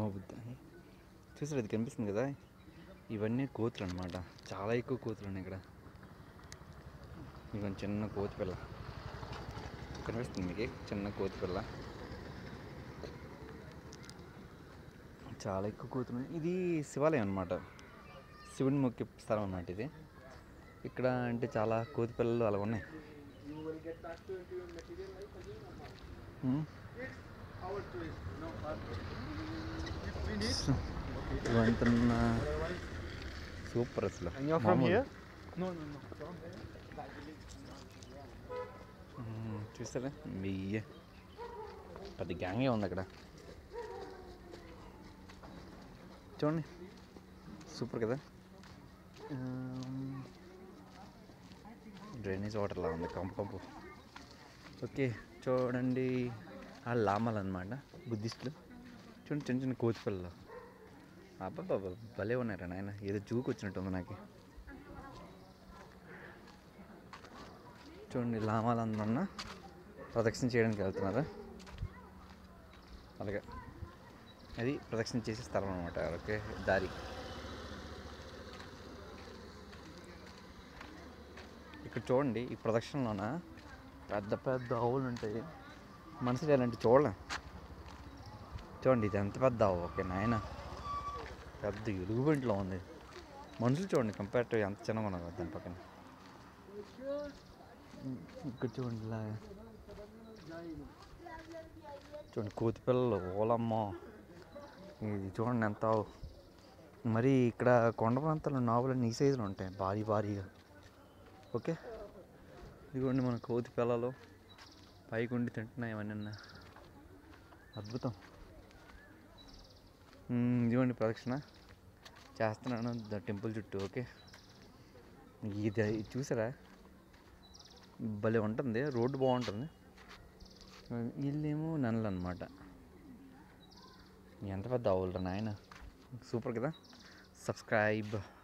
బుద్ధ చూసారు అది కనిపిస్తుంది కదా ఇవన్నీ కోతులు అనమాట చాలా ఎక్కువ కోతులు ఉన్నాయి ఇక్కడ ఇవన్నీ చిన్న కోతి పిల్ల కనిపిస్తుంది మీకు చిన్న కోతి పిల్ల చాలా ఎక్కువ కోతులు ఉన్నాయి. ఇది శివాలయం అనమాట శివుని మొక్కే స్థలం అన్నమాట ఇది ఇక్కడ అంటే చాలా కోతి పిల్లలు అలా ఉన్నాయి You will get back to into your material life again or not? Um. It's our choice. No, our If we need. ఇవంటున్న సూపర్ అసలు And you're from మామూలు. here? No, no, no. From there. Um, చూసారా వెయ్యి పెద్ద గ్యాంగే ఉంది అక్కడ చూడండి super కదా డ్రైనేజ్ వాటర్ లా ఉంది కంపు కంపు ఓకే చూడండి ఆ లామాలు అనమాట బుద్ధిస్టులు చూడండి చిన్న చిన్న కోతి పిల్లలు అబ్బాబ్బా భలే ఉన్నారా నాయన ఏదో జూకి వచ్చినట్టు ఉంది నాకు చూడండి లామాలు అందరన్నా ప్రదక్షిణ చేయడానికి వెళ్తున్నారా అలాగే అది ప్రదక్షిణ చేసే స్థలం అనమాట ఓకే దారి ఇక్కడ చూడండి ఈ ప్రదక్షిణలోన పెద్ద పెద్ద ఆవులు ఉంటాయి మనుషులు ఎలాంటి చూడలే చూడండి ఇది ఎంత పెద్ద ఆవు ఓకే నాయన పెద్ద ఎలుగుబంటిలో ఉంది మనుషులు చూడండి కంపేర్ ఎంత చిన్నగా ఉన్నారు దాని పక్కన ఇక్కడ చూడండి ఇలా చూడండి కోతి పిల్లలు ఓలమ్మ ఇది చూడండి ఎంత మరి ఇక్కడ కొండ ప్రాంతాల్లో నావులన్నీ ఈ సైజులో ఉంటాయి భారీ భారీగా ఓకే ఇదిగోండి మన కోతి పిల్లలు పైకి ఉండి తింటున్నాయి ఇవన్నీ అద్భుతం మ్మ్, ఇదిగోండి ప్రదక్షిణ చేస్తున్నాను ద టెంపుల్ చుట్టూ ఓకే ఇది ఇది చూసారా భలే ఉంటుంది రోడ్డు బాగుంటుంది వీళ్ళేమో నన్నలు అనమాట ఎంత పెద్ద ఆవులు నాయన సూపర్ కదా సబ్స్క్రైబ్